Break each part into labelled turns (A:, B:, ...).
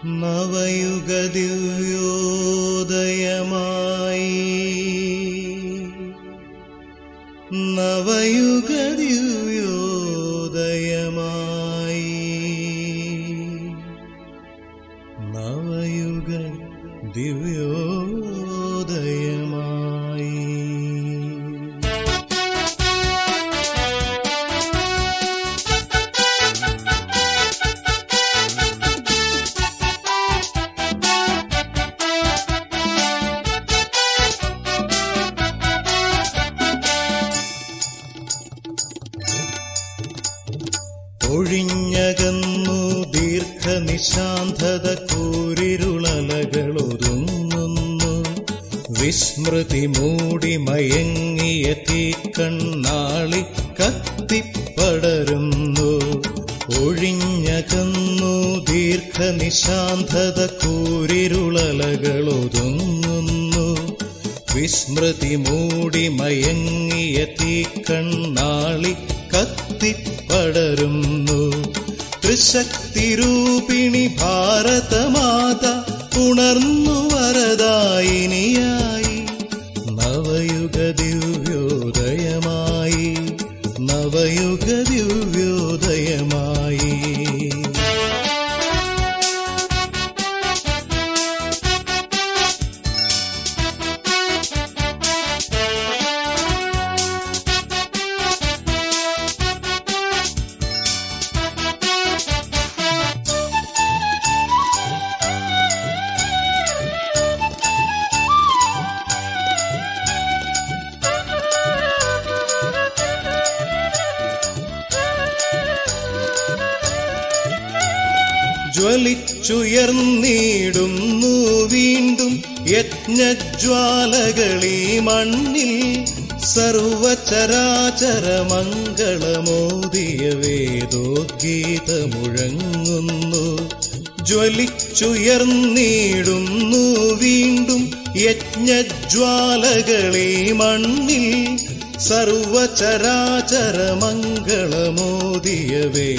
A: നവയുഗ ദിവ്യോദയമായി നവയുഗ ദിവ്യോദയമായി നവയുഗ ദിവ്യോദയമായി ഒഴിഞ്ഞകന്നു ദീർഘനിശാന്തത കൂരിരുളലകളൊതുങ്ങുന്നു വിസ്മൃതി മൂടി മയങ്ങിയ തീക്കണ്ണാളി കത്തിപ്പടരുന്നു ഒഴിഞ്ഞകന്നു ദീർഘനിശാന്തത കൂരിരുളലകളൊതുങ്ങുന്നു വിസ്മൃതി മൂടി മയങ്ങിയ തീക്കണ്ണാളി കത്തിപ്പടരുന്നു ത്രിശക്തിരൂപിണി ഭാരതമാത ഉണർന്നു വരദായിനിയായി നവയുഗ ദിവ്യോദയമായി നവയുഗ ദിവ്യോദയമായി ജ്വലിച്ചുയർന്നിടുന്നു വീണ്ടും യജ്ഞജ്വാലകളീ മണ്ണിൽ സർവചരാചര മംഗളമോദിയ വേദോദ്ഗീതമുഴങ്ങുന്നു ജ്വലിച്ചുയർന്നിടുന്നു വീണ്ടും യജ്ഞജ്വാലകളീ മണ്ണിൽ സർവചരാചര മംഗളമോദിയ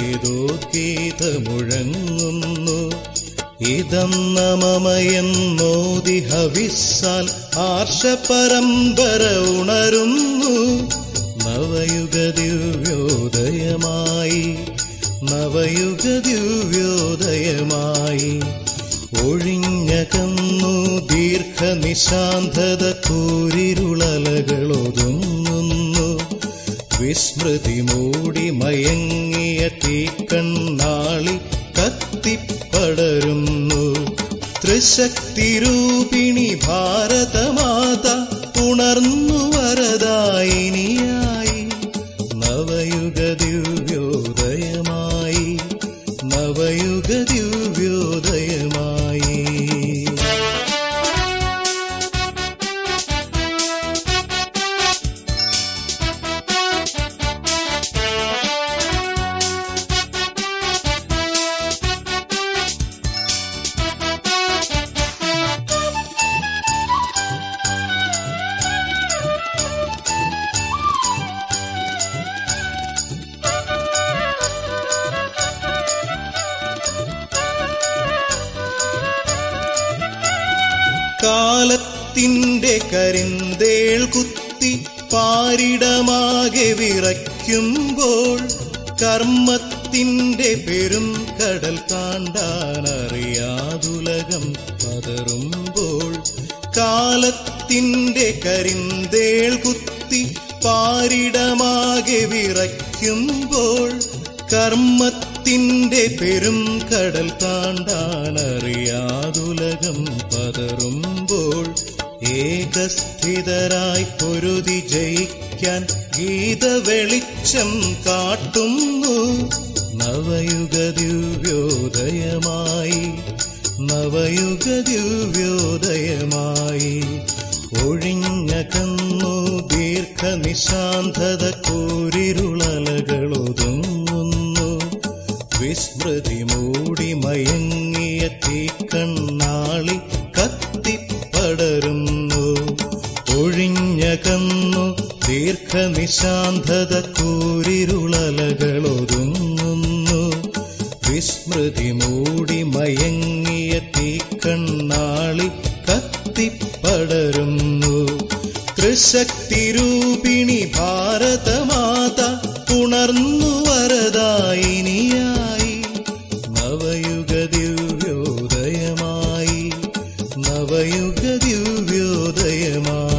A: വേദോദ്ഗീതമുഴങ്ങുന്നു ഇതന്ന മമയെന്നോതി ഹവിസ്സാൽ ആർഷപരമ്പര ഉണരുന്നു നവയുഗ ദിവ്യോദയമായി നവയുഗ ദിവ്യോദയമായി ഒഴിഞ്ഞകന്നു ദീർഘനിശാന്തത കൂരിരുളലകളൊതുങ്ങുന്നു വിസ്മൃതി മൂടി മയങ്ങിയ തീക്കണ്ണാളി കത്തിപ്പടരുന്നു ത്രിശക്തിരൂപിണി ഭാരതമാത ഉണർന്നു വരദായിനിയായി നവയുഗ ദിവ്യോദയമായി നവയുഗ ദിവ്യോദയമായി കാലത്തിന്റെ കരിന്തേൾ കുത്തി പാരിടമാകെ വിറയ്ക്കുമ്പോൾ കർമ്മത്തിന്റെ പെരും കടൽ കാണ്ടാനറിയാതുലകം പതറുമ്പോൾ കാലത്തിന്റെ കരിന്തേൾ കുത്തി പാരിടമാകെ വിറയ്ക്കുമ്പോൾ കർമ്മത്തിന്റെ പെരും കടൽ താണ്ടാനറിയാതുലകം പതറുമ്പോൾ ഏകസ്ഥിതരായി പൊരുതി ജയിക്കാൻ ഗീത വെളിച്ചം കാട്ടുന്നു നവയുഗ ദിവ്യോദയമായി നവയുഗ ദിവ്യോദയമായി ഒഴിഞ്ഞകന്നു ദീർഘനിശാന്തത കൂരിരുളലകളൊതുങ്ങുന്നു വിസ്മൃതി മൂടി മയങ്ങിയ തീക്കണ്ണാളി കത്തിപ്പടരുന്നു ഒഴിഞ്ഞകന്നു ദീർഘനിശാന്തത കൂരിരുളലകളൊതുങ്ങുന്നു വിസ്മൃതി മൂടി മയങ്ങിയ തീക്കണ്ണാളി കത്തിപ്പടരുന്നു ത്രിശക്തി രൂപിണി ഭാരതമാത ഉണർന്നു വരദായിനിയായി നവയുഗ ദിവ്യോദയമായി നവയുഗ ദിവ്യോദയമായി